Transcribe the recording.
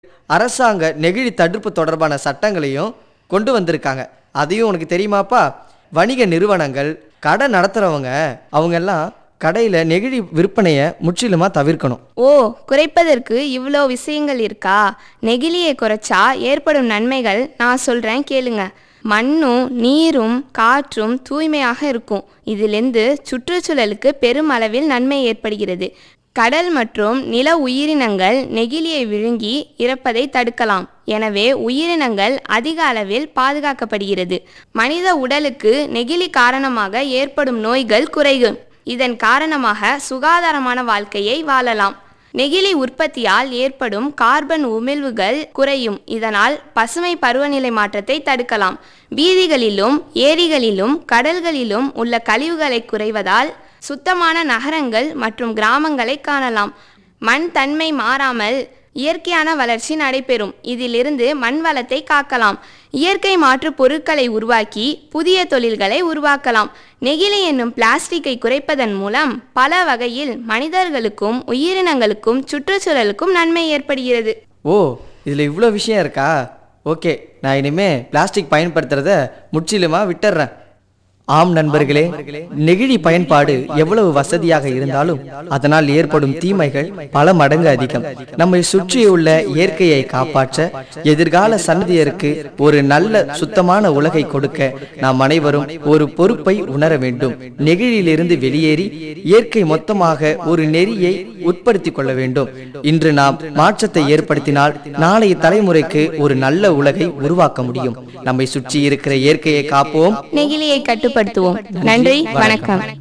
அரசாங்க நெகிழி தடுப்பு தொடர்பான சட்டங்களையும் கொண்டு வந்திருக்காங்க அதையும் உனக்கு தெரியுமாப்பா வணிக நிறுவனங்கள் கடை நடத்துகிறவங்க அவங்கெல்லாம் கடையில் நெகிழி விற்பனையை முற்றிலுமாக தவிர்க்கணும் ஓ குறைப்பதற்கு இவ்வளோ விஷயங்கள் இருக்கா நெகிழியை குறைச்சா ஏற்படும் நன்மைகள் நான் சொல்கிறேன் கேளுங்க மண்ணும் நீரும் காற்றும் தூய்மையாக இருக்கும் இதிலிருந்து சுற்றுச்சூழலுக்கு பெரும் அளவில் நன்மை ஏற்படுகிறது கடல் மற்றும் நில உயிரினங்கள் நெகிழியை விழுங்கி இறப்பதை தடுக்கலாம் எனவே உயிரினங்கள் அதிக அளவில் பாதுகாக்கப்படுகிறது மனித உடலுக்கு நெகிழி காரணமாக ஏற்படும் நோய்கள் குறையும் இதன் காரணமாக சுகாதாரமான வாழ்க்கையை வாழலாம் நெகிழி உற்பத்தியால் ஏற்படும் கார்பன் உமிழ்வுகள் குறையும் இதனால் பசுமை பருவநிலை மாற்றத்தை தடுக்கலாம் வீதிகளிலும் ஏரிகளிலும் கடல்களிலும் உள்ள கழிவுகளை குறைவதால் சுத்தமான நகரங்கள் மற்றும் கிராமங்களை காணலாம் மண் தன்மை மாறாமல் இயற்கையான வளர்ச்சி நடைபெறும் இதிலிருந்து மண் வளத்தை காக்கலாம் இயற்கை மாற்று பொருட்களை உருவாக்கி புதிய தொழில்களை உருவாக்கலாம் நெகிழி என்னும் பிளாஸ்டிக்கை குறைப்பதன் மூலம் பல வகையில் மனிதர்களுக்கும் உயிரினங்களுக்கும் சுற்றுச்சூழலுக்கும் நன்மை ஏற்படுகிறது ஓ இதில் இவ்வளோ விஷயம் இருக்கா ஓகே நான் இனிமே பிளாஸ்டிக் பயன்படுத்துறத முற்றிலுமா விட்டுறேன் ஆம் நண்பர்களே நெகிழி பயன்பாடு எவ்வளவு வசதியாக இருந்தாலும் அதனால் ஏற்படும் தீமைகள் பல மடங்கு அதிகம் நம்மை சுற்றியுள்ள இயற்கையை காப்பாற்ற எதிர்கால சந்ததியருக்கு ஒரு நல்ல சுத்தமான உலகை கொடுக்க நாம் அனைவரும் ஒரு பொறுப்பை உணர வேண்டும் நெகிழியிலிருந்து வெளியேறி இயற்கை மொத்தமாக ஒரு நெறியை உட்படுத்திக் கொள்ள வேண்டும் இன்று நாம் மாற்றத்தை ஏற்படுத்தினால் நாளைய தலைமுறைக்கு ஒரு நல்ல உலகை உருவாக்க முடியும் நம்மை சுற்றி இருக்கிற இயற்கையை காப்போம் நெகிழியை கட்டுப்படுத்துவோம் நன்றி வணக்கம்